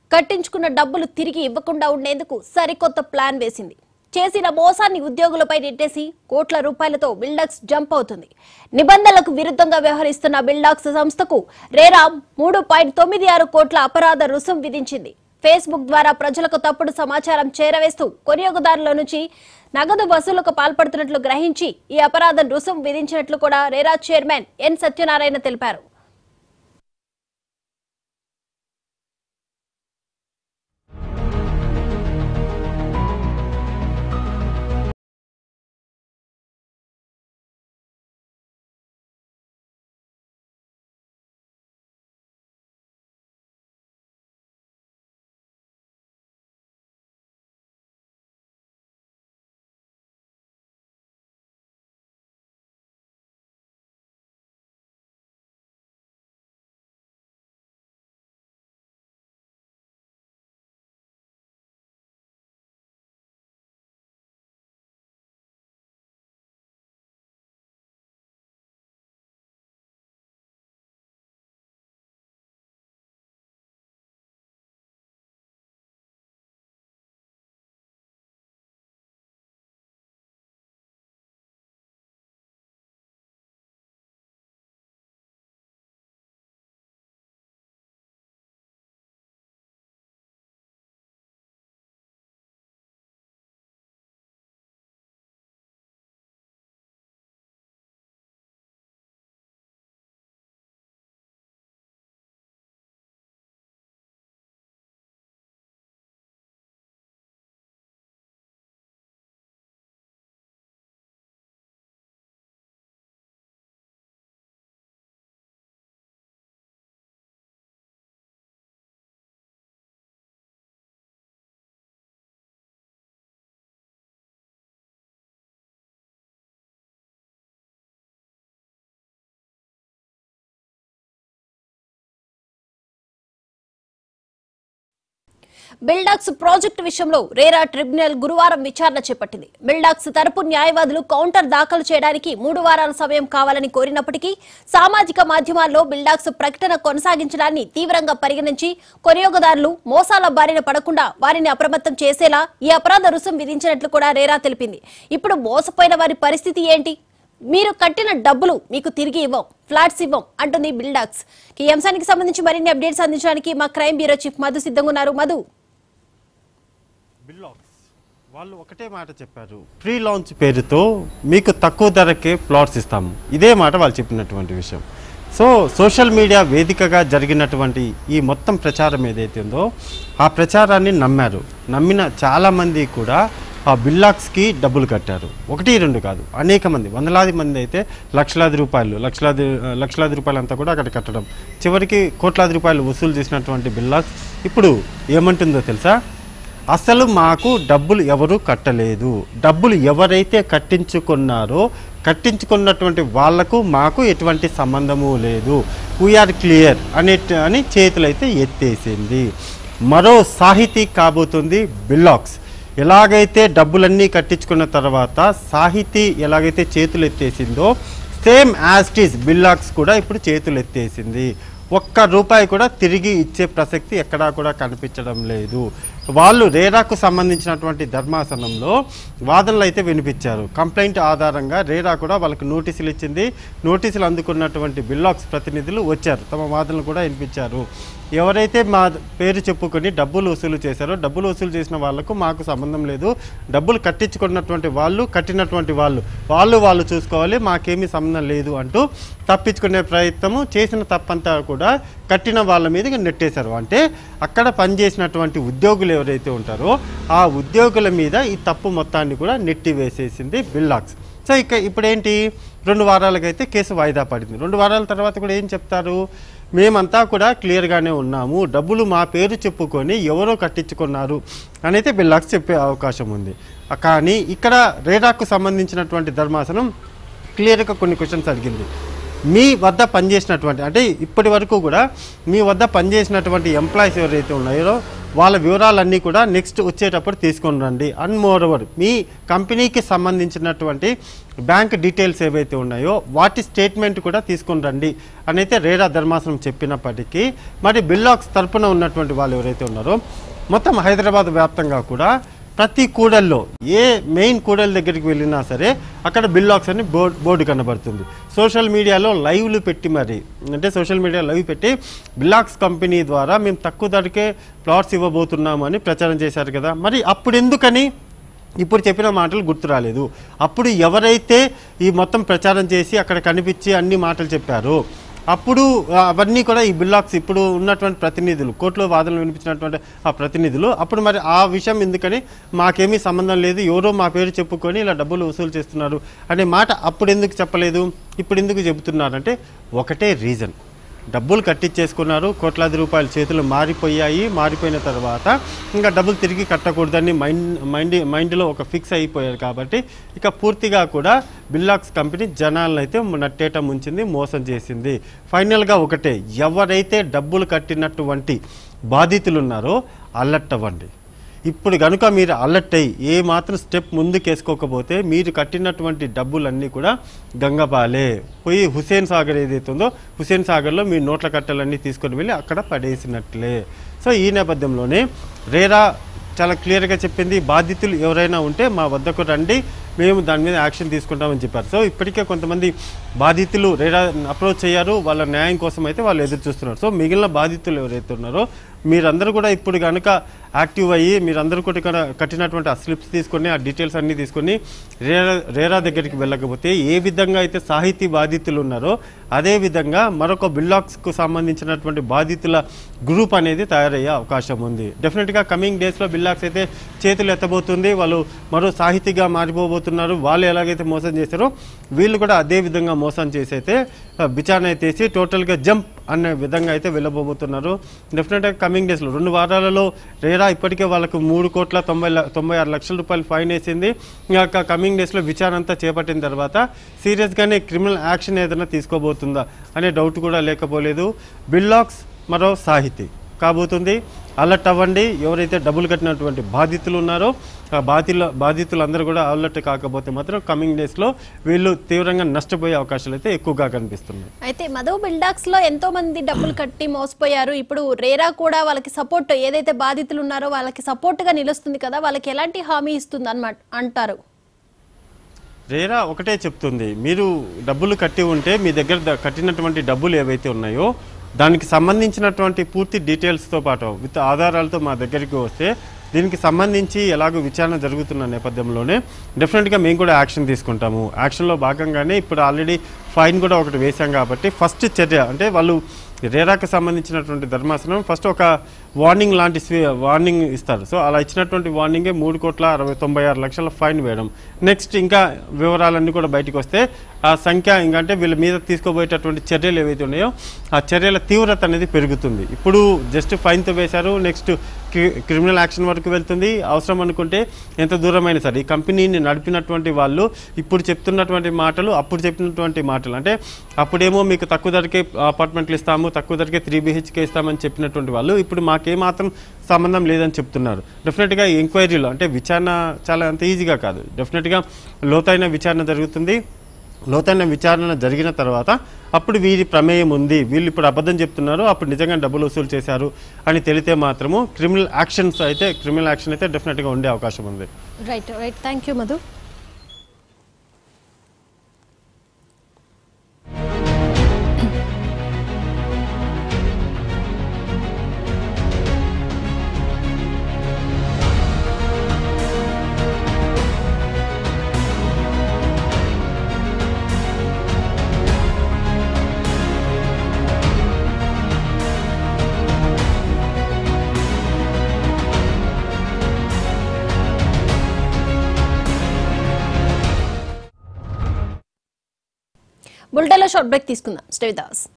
కట్టించుకున్న డబ్బులు తిరిగి ఇవ్వకుండా ఉండేందుకు సరికొత్త ప్లాన్ వేసింది చేసిన మోసాన్ని ఉద్యోగులపై నెట్టేసి కోట్ల రూపాయలతో బిల్డక్స్ జంప్ అవుతుంది నిబంధనలకు విరుద్ధంగా వ్యవహరిస్తున్న బిల్డాక్స్ సంస్థకు రేరా మూడు పాయింట్ తొమ్మిది ఆరు కోట్ల అపరాధ రుసుం విధించింది ఫేస్బుక్ ద్వారా ప్రజలకు తప్పుడు సమాచారం చేరవేస్తూ కొనియోగదారుల నుంచి నగదు వసూలుకు పాల్పడుతున్నట్లు గ్రహించి ఈ అపరాధం రుసుం విధించినట్లు కూడా రేరా చైర్మన్ ఎన్ సత్యనారాయణ తెలిపారు బిల్డాక్స్ ప్రాజెక్టు విషయంలో రేరా ట్రిబ్యునల్ గురువారం విచారణ చేపట్టింది బిల్డాక్స్ తరపు న్యాయవాదులు కౌంటర్ దాఖలు చేయడానికి మూడు వారాల సమయం కావాలని కోరినప్పటికీ సామాజిక మాధ్యమాల్లో బిల్డాక్స్ ప్రకటన కొనసాగించడాన్ని తీవ్రంగా పరిగణించి కొనియోగదారులు మోసాల బారిన పడకుండా వారిని అప్రమత్తం చేసేలా ఈ అపరాధ రుసుం విధించినట్లు కూడా రేరా తెలిపింది ఇప్పుడు మోసపోయిన వారి పరిస్థితి ఏంటి మీరు కట్టిన డబ్బులు మీకు తిరిగి ఇవ్వం ఫ్లాట్స్ ఇవ్వం అంటుంది బిల్డాక్స్ ఈ అంశానికి సంబంధించి మరిన్ని అప్డేట్స్ అందించడానికి మా క్రైమ్ బ్యూరో చీఫ్ మధు సిద్ధంగా ఉన్నారు మధు బిల్లాక్స్ వాళ్ళు ఒకటే మాట చెప్పారు ప్రీ లాంచ్ పేరుతో మీకు తక్కువ ధరకే ప్లాట్స్ ఇస్తాము ఇదే మాట వాళ్ళు చెప్పినటువంటి విషయం సో సోషల్ మీడియా వేదికగా జరిగినటువంటి ఈ మొత్తం ప్రచారం ఏదైతే ఉందో ఆ ప్రచారాన్ని నమ్మారు నమ్మిన చాలామంది కూడా ఆ బిల్లాక్స్కి డబ్బులు కట్టారు ఒకటి రెండు కాదు అనేక మంది వందలాది మంది అయితే లక్షలాది రూపాయలు లక్షలాది లక్షలాది రూపాయలు అంతా కూడా అక్కడ కట్టడం చివరికి కోట్లాది రూపాయలు వసూలు చేసినటువంటి బిల్లాక్స్ ఇప్పుడు ఏమంటుందో తెలుసా అసలు మాకు డబ్బులు ఎవరు కట్టలేదు డబ్బులు ఎవరైతే కట్టించుకున్నారో కట్టించుకున్నటువంటి వాళ్లకు మాకు ఎటువంటి సంబంధము లేదు వీఆర్ క్లియర్ అనే అని చేతులైతే ఎత్తేసింది మరో సాహితీ కాబోతుంది బిల్లాక్స్ ఎలాగైతే డబ్బులన్నీ కట్టించుకున్న తర్వాత సాహితీ ఎలాగైతే చేతులు ఎత్తేసిందో సేమ్ యాస్టీస్ బిల్లాక్స్ కూడా ఇప్పుడు చేతులు ఎత్తేసింది ఒక్క రూపాయి కూడా తిరిగి ఇచ్చే ప్రసక్తి ఎక్కడా కూడా కనిపించడం లేదు వాళ్ళు రేరాకు సంబంధించినటువంటి ధర్మాసనంలో వాదనలు అయితే వినిపించారు కంప్లైంట్ ఆధారంగా రేరా కూడా వాళ్ళకి నోటీసులు ఇచ్చింది నోటీసులు అందుకున్నటువంటి బిల్లాక్స్ ప్రతినిధులు వచ్చారు తమ వాదనలు కూడా వినిపించారు ఎవరైతే మా పేరు చెప్పుకొని డబ్బులు వసూలు చేశారో డబ్బులు వసూలు చేసిన వాళ్ళకు మాకు సంబంధం లేదు డబ్బులు కట్టించుకున్నటువంటి వాళ్ళు కట్టినటువంటి వాళ్ళు వాళ్ళు వాళ్ళు చూసుకోవాలి మాకేమీ సంబంధం లేదు అంటూ తప్పించుకునే ప్రయత్నము చేసిన తప్పంతా కూడా కట్టిన వాళ్ళ మీదకి నెట్టేశారు అంటే అక్కడ పనిచేసినటువంటి ఉద్యోగులు ఎవరైతే ఉంటారో ఆ ఉద్యోగుల మీద ఈ తప్పు మొత్తాన్ని కూడా నెట్టి వేసేసింది బిల్లాక్స్ సో ఇక ఇప్పుడేంటి రెండు వారాలకైతే కేసు వాయిదా పడింది రెండు వారాల తర్వాత కూడా ఏం చెప్తారు మేమంతా కూడా క్లియర్గానే ఉన్నాము డబ్బులు మా పేరు చెప్పుకొని ఎవరో కట్టించుకున్నారు అనైతే బిల్లాక్స్ చెప్పే అవకాశం ఉంది కానీ ఇక్కడ రేడాకు సంబంధించినటువంటి ధర్మాసనం క్లియర్గా కొన్ని క్వశ్చన్స్ అడిగింది మీ వద్ద పనిచేసినటువంటి అంటే ఇప్పటి వరకు కూడా మీ వద్ద పనిచేసినటువంటి ఎంప్లాయీస్ ఎవరైతే ఉన్నారో వాళ్ళ వివరాలన్నీ కూడా నెక్స్ట్ వచ్చేటప్పుడు తీసుకొని రండి అండ్ మోర్ ఓవర్ మీ కంపెనీకి సంబంధించినటువంటి బ్యాంక్ డీటెయిల్స్ ఏవైతే ఉన్నాయో వాటి స్టేట్మెంట్ కూడా తీసుకొని రండి అని అయితే రేరా ధర్మాసనం చెప్పినప్పటికీ మరి బిల్లాక్స్ తరపున ఉన్నటువంటి వాళ్ళు ఎవరైతే ఉన్నారో మొత్తం హైదరాబాద్ వ్యాప్తంగా కూడా ప్రతి కూడల్లో ఏ మెయిన్ కూడల దగ్గరికి వెళ్ళినా సరే అక్కడ బిల్లాక్స్ అని బోర్డు బోర్డు కనబడుతుంది సోషల్ మీడియాలో లైవ్లు పెట్టి మరి అంటే సోషల్ మీడియా లైవ్ పెట్టి బిల్లాక్స్ కంపెనీ ద్వారా మేము తక్కువ ధరకే ప్లాట్స్ ఇవ్వబోతున్నాము అని ప్రచారం చేశారు కదా మరి అప్పుడు ఎందుకని ఇప్పుడు చెప్పిన మాటలు గుర్తు రాలేదు అప్పుడు ఎవరైతే ఈ మొత్తం ప్రచారం చేసి అక్కడ కనిపించి అన్ని మాటలు చెప్పారు అప్పుడు ఆ, అవన్నీ కూడా ఈ బిల్లాక్స్ ఇప్పుడు ఉన్నటువంటి ప్రతినిధులు కోర్టులో వాదనలు వినిపించినటువంటి ఆ ప్రతినిధులు అప్పుడు మరి ఆ విషయం ఎందుకని మాకేమీ సంబంధం లేదు ఎవరో మా పేరు చెప్పుకొని ఇలా డబ్బులు వసూలు చేస్తున్నారు అనే మాట అప్పుడు ఎందుకు చెప్పలేదు ఇప్పుడు ఎందుకు చెబుతున్నారంటే ఒకటే రీజన్ డబ్బులు కట్టించేసుకున్నారు కోట్లాది రూపాయల చేతులు మారిపోయాయి మారిపోయిన తర్వాత ఇంకా డబ్బులు తిరిగి కట్టకూడదని మైండ్ మైండ్ మైండ్లో ఒక ఫిక్స్ అయిపోయారు కాబట్టి ఇక పూర్తిగా కూడా బిల్లాక్స్ కంపెనీ జనాలను అయితే నట్టేట ముంచింది మోసం చేసింది ఫైనల్గా ఒకటే ఎవరైతే డబ్బులు కట్టినటువంటి బాధితులు ఉన్నారో అలర్ట్ అవ్వండి ఇప్పుడు కనుక మీరు అలర్ట్ అయ్యి ఏ మాత్రం స్టెప్ ముందుకేసుకోకపోతే మీరు కట్టినటువంటి డబ్బులన్నీ కూడా గంగపాలే పోయి హుసేన్ సాగర్ ఏదైతే ఉందో హుసేన్ సాగర్లో మీ నోట్ల కట్టలన్నీ తీసుకొని వెళ్ళి అక్కడ పడేసినట్లే సో ఈ నేపథ్యంలోనే రేరా చాలా క్లియర్గా చెప్పింది బాధితులు ఎవరైనా ఉంటే మా వద్దకు రండి మేము దాని మీద యాక్షన్ తీసుకుంటామని చెప్పారు సో ఇప్పటికే కొంతమంది బాధితులు రేరా అప్రోచ్ అయ్యారు వాళ్ళ న్యాయం కోసం అయితే వాళ్ళు ఎదురు చూస్తున్నారు సో మిగిలిన బాధితులు ఎవరైతే ఉన్నారో మీరందరూ కూడా ఇప్పుడు కనుక యాక్టివ్ అయ్యి మీరందరూ కూడా ఇక్కడ కట్టినటువంటి ఆ స్లిప్స్ తీసుకొని ఆ డీటెయిల్స్ అన్నీ తీసుకొని రేరా రేరా దగ్గరికి వెళ్ళకపోతే ఏ విధంగా అయితే సాహితీ బాధితులు ఉన్నారో అదే విధంగా మరొక బిల్లాక్స్కు సంబంధించినటువంటి బాధితుల గ్రూప్ అనేది తయారయ్యే అవకాశం ఉంది డెఫినెట్గా కమింగ్ డేస్లో బిల్లాక్స్ అయితే చేతులు ఎత్తబోతుంది వాళ్ళు మరో సాహితీగా మారిపోబోతున్నారు వాళ్ళు ఎలాగైతే మోసం చేశారో వీళ్ళు కూడా అదే విధంగా మోసం చేసి అయితే ఆ, విచారణ అయితే చేసి టోటల్గా జంప్ అనే విధంగా అయితే వెళ్ళబోతున్నారు డెఫినెట్గా కమింగ్ డేస్లో రెండు వారాలలో రేరా ఇప్పటికే వాళ్ళకు మూడు కోట్ల తొంభై ల- తొంభై ఆరు లక్షల రూపాయలు ఫైన్ వేసింది ఇంకా కమింగ్ డేస్లో విచారణ అంతా చేపట్టిన తర్వాత సీరియస్గానే క్రిమినల్ యాక్షన్ ఏదైనా తీసుకోబోతుందా అనే డౌట్ కూడా లేకపోలేదు బిల్లాక్స్ మరో సాహితీ కాబోతుంది అలర్ట్ అవ్వండి ఎవరైతే డబ్బులు కట్టినటువంటి బాధితులు ఉన్నారో ఆ బాధితుల బాధితులందరూ కూడా అలర్ట్ కాకపోతే మాత్రం కమింగ్ డేస్లో వీళ్ళు తీవ్రంగా నష్టపోయే అవకాశాలు అయితే ఎక్కువగా కనిపిస్తున్నాయి అయితే మధు బిల్డాక్స్ లో ఎంతో మంది డబ్బులు కట్టి మోసపోయారు ఇప్పుడు రేరా కూడా వాళ్ళకి సపోర్ట్ ఏదైతే బాధితులు ఉన్నారో వాళ్ళకి సపోర్ట్ గా నిలుస్తుంది కదా వాళ్ళకి ఎలాంటి హామీ ఇస్తుంది అన్నమాట అంటారు రేరా ఒకటే చెప్తుంది మీరు డబ్బులు కట్టి ఉంటే మీ దగ్గర ద- కట్టినటువంటి డబ్బులు ఏవైతే ఉన్నాయో దానికి సంబంధించినటువంటి పూర్తి డీటెయిల్స్తో పాటు విత్ ఆధారాలతో మా దగ్గరికి వస్తే దీనికి సంబంధించి ఎలాగో విచారణ జరుగుతున్న నేపథ్యంలోనే డెఫినెట్గా మేము కూడా యాక్షన్ తీసుకుంటాము యాక్షన్లో భాగంగానే ఇప్పుడు ఆల్రెడీ ఫైన్ కూడా ఒకటి వేశాం కాబట్టి ఫస్ట్ చర్య అంటే వాళ్ళు రేరాకు సంబంధించినటువంటి ధర్మాసనం ఫస్ట్ ఒక వార్నింగ్ లాంటి స్వీ- వార్నింగ్ ఇస్తారు సో అలా ఇచ్చినటువంటి వార్నింగే మూడు కోట్ల అరవై తొంభై ఆరు లక్షల ఫైన్ వేయడం నెక్స్ట్ ఇంకా వివరాలన్నీ కూడా బయటకు వస్తే ఆ సంఖ్య ఇంకా అంటే వీళ్ళ మీద తీసుకోబోయేటటువంటి చర్యలు ఏవైతే ఉన్నాయో ఆ చర్యల తీవ్రత అనేది పెరుగుతుంది ఇప్పుడు జస్ట్ ఫైన్తో వేశారు నెక్స్ట్ క్రిమినల్ యాక్షన్ వరకు వెళ్తుంది అవసరం అనుకుంటే ఎంత దూరమైనా సరే ఈ కంపెనీని నడిపినటువంటి వాళ్ళు ఇప్పుడు చెప్తున్నటువంటి మాటలు అప్పుడు చెప్పినటువంటి మాటలు అంటే అప్పుడేమో మీకు తక్కువ ధరకే అపార్ట్మెంట్లు ఇస్తాము తక్కువ ధరకే త్రీ బీహెచ్కే ఇస్తామని చెప్పినటువంటి వాళ్ళు ఇప్పుడు మాకేమాత్రం సంబంధం లేదని చెప్తున్నారు డెఫినెట్గా ఈ ఎంక్వైరీలో అంటే విచారణ చాలా అంత ఈజీగా కాదు డెఫినెట్గా లోతైన విచారణ జరుగుతుంది లోతైన విచారణ జరిగిన తర్వాత అప్పుడు వీరి ప్రమేయం ఉంది వీళ్ళు ఇప్పుడు అబద్ధం చెప్తున్నారు అప్పుడు నిజంగా డబ్బులు వసూలు చేశారు అని తెలితే మాత్రము క్రిమినల్ యాక్షన్స్ అయితే క్రిమినల్ యాక్షన్ అయితే డెఫినెట్గా ఉండే అవకాశం ఉంది right right thank you Madhu బుల్టెన్లో షార్ట్ బ్రేక్ తీసుకుందాం స్టే విత్ us.